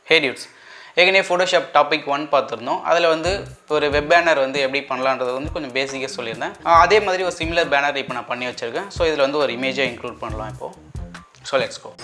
ஹே dudes ஏற்கனவே Photoshop topic one பார்த்துருந்தோம் அதில் வந்து ஒரு வெப் பேனர் வந்து எப்படி பண்ணலான்றது வந்து கொஞ்சம் பேசிக்காக சொல்லியிருந்தேன் ஆஹ் அதே மாதிரி ஒரு சிமிலர் பேனர் இப்போ நான் பண்ணி வச்சுருக்கேன் ஸோ இதில் வந்து ஒரு இமேஜை இன்க்ளூட் பண்ணலாம் இப்போது ஸோ லெட்ஸ் கோ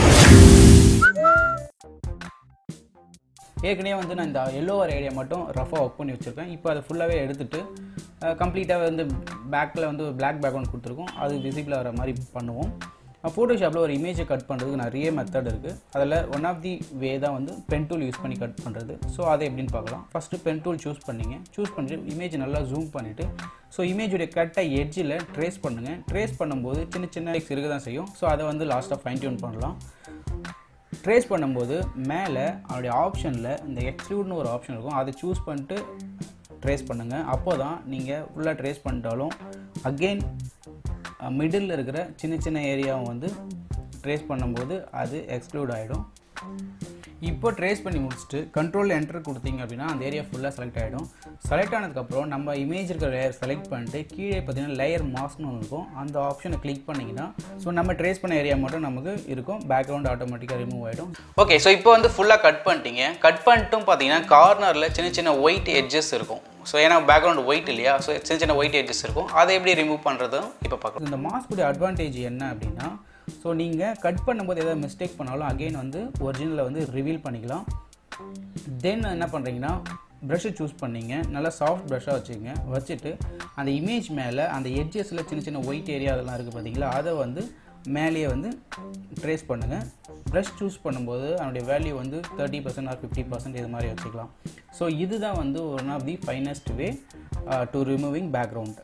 ஏற்கனவே வந்து நான் இந்த எல்லோ வர ஏரியா மட்டும் ரஃபாக ஒர்க் பண்ணி வச்சுருக்கேன் இப்போ அதை ஃபுல்லாகவே எடுத்துட்டு கம்ப்ளீட்டாக வந்து பேக்கில் வந்து ஒரு பிளாக் பேக்ரவுண்ட் கொடுத்துருக்கோம் அது விசிபிளாக வர மாதிரி பண்ணுவோம் ஃபோட்டோஷாப்பில் ஒரு இமேஜை கட் பண்ணுறதுக்கு நிறைய மெத்தட் இருக்குது அதில் ஒன் ஆஃப் தி வே தான் வந்து பென் டூல் யூஸ் பண்ணி கட் பண்ணுறது ஸோ அதை எப்படின்னு பார்க்கலாம் ஃபஸ்ட்டு பென் டூல் சூஸ் பண்ணிங்க சூஸ் பண்ணிட்டு இமேஜ் நல்லா ஜூம் பண்ணிவிட்டு ஸோ இமேஜுடைய கரெக்டாக எட்ஜில் ட்ரேஸ் பண்ணுங்கள் ட்ரேஸ் பண்ணும்போது சின்ன சின்ன எக்ஸ் இருக்க தான் செய்யும் ஸோ அதை வந்து லாஸ்ட்டாக ஃபைன் டியூன் பண்ணலாம் ட்ரேஸ் பண்ணும்போது மேலே அவருடைய ஆப்ஷனில் இந்த எக்ஸ்க்ளூட்னு ஒரு ஆப்ஷன் இருக்கும் அதை சூஸ் பண்ணிட்டு ட்ரேஸ் பண்ணுங்கள் அப்போ தான் நீங்கள் ஃபுல்லாக ட்ரேஸ் பண்ணிட்டாலும் அகெயின் மிடில் இருக்கிற சின்ன சின்ன ஏரியாவும் வந்து ட்ரேஸ் பண்ணும்போது அது எக்ஸ்க்ளூட் ஆகிடும் இப்போ ட்ரேஸ் பண்ணி முடிச்சுட்டு கண்ட்ரோல் என்டர் கொடுத்தீங்க அப்படின்னா அந்த ஏரியா ஃபுல்லாக செலக்ட் ஆகிடும் செலக்ட் ஆனதுக்கப்புறம் நம்ம இமேஜ் இருக்கிற லேயர் செலக்ட் பண்ணிட்டு கீழே பார்த்தீங்கன்னா லேயர் மாஸ்க்னு ஒன்று இருக்கும் அந்த ஆப்ஷனை கிளிக் பண்ணிங்கன்னா ஸோ நம்ம ட்ரேஸ் பண்ண ஏரியா மட்டும் நமக்கு இருக்கும் பேக்ரவுண்ட் ஆட்டோமேட்டிக்காக ரிமூவ் ஆகிடும் ஓகே ஸோ இப்போ வந்து ஃபுல்லாக கட் பண்ணிட்டீங்க கட் பண்ணிட்டும் பார்த்தீங்கன்னா கார்னரில் சின்ன சின்ன ஒயிட் எட்ஜஸ் இருக்கும் ஸோ ஏன்னா பேக்ரவுண்ட் ஒயிட் இல்லையா ஸோ சின்ன சின்ன ஒயிட் எட்ஜஸ் இருக்கும் அதை எப்படி ரிமூவ் பண்ணுறதும் இப்போ பார்க்கலாம் இந்த மாஸ்க்குடைய அட்வான்டேஜ் என்ன அப்படின்னா ஸோ நீங்கள் கட் பண்ணும்போது ஏதாவது மிஸ்டேக் பண்ணாலும் அகெயின் வந்து ஒரிஜினலை வந்து ரிவீல் பண்ணிக்கலாம் தென் என்ன பண்ணுறீங்கன்னா ப்ரஷ்ஷை சூஸ் பண்ணீங்க நல்லா சாஃப்ட் ப்ரஷ்ஷாக வச்சுக்கோங்க வச்சுட்டு அந்த இமேஜ் மேலே அந்த எட்ஜஸில் சின்ன சின்ன ஒயிட் ஏரியா அதெல்லாம் இருக்குது பார்த்தீங்களா அதை வந்து மேலேயே வந்து ட்ரேஸ் பண்ணுங்கள் ப்ரஷ் சூஸ் பண்ணும்போது அதனுடைய வேல்யூ வந்து thirty percent or fifty percent இது மாதிரி வச்சுக்கலாம் ஸோ இதுதான் வந்து one of the finest way to removing background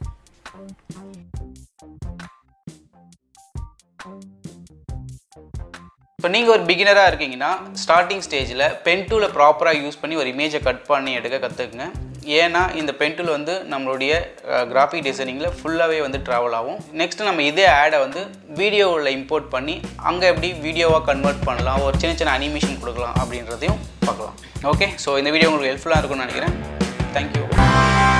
இப்போ நீங்கள் ஒரு பிகினராக இருக்கீங்கன்னா ஸ்டார்டிங் ஸ்டேஜில் பென் டூலை ப்ராப்பராக யூஸ் பண்ணி ஒரு இமேஜை கட் பண்ணி எடுக்க கற்றுக்குங்க ஏன்னா இந்த பென் டூல் வந்து நம்மளுடைய கிராஃபிக் டிசைனிங்கில் ஃபுல்லாகவே வந்து ட்ராவல் ஆகும் நெக்ஸ்ட் நம்ம இதே ஆடை வந்து வீடியோவில் இம்போர்ட் பண்ணி அங்கே எப்படி வீடியோவாக கன்வெர்ட் பண்ணலாம் ஒரு சின்ன சின்ன அனிமேஷன் கொடுக்கலாம் அப்படின்றதையும் பார்க்கலாம் ஓகே ஸோ இந்த வீடியோ உங்களுக்கு ஹெல்ப்ஃபுல்லாக இருக்கும்னு நினைக்கிறேன் தேங்க்யூ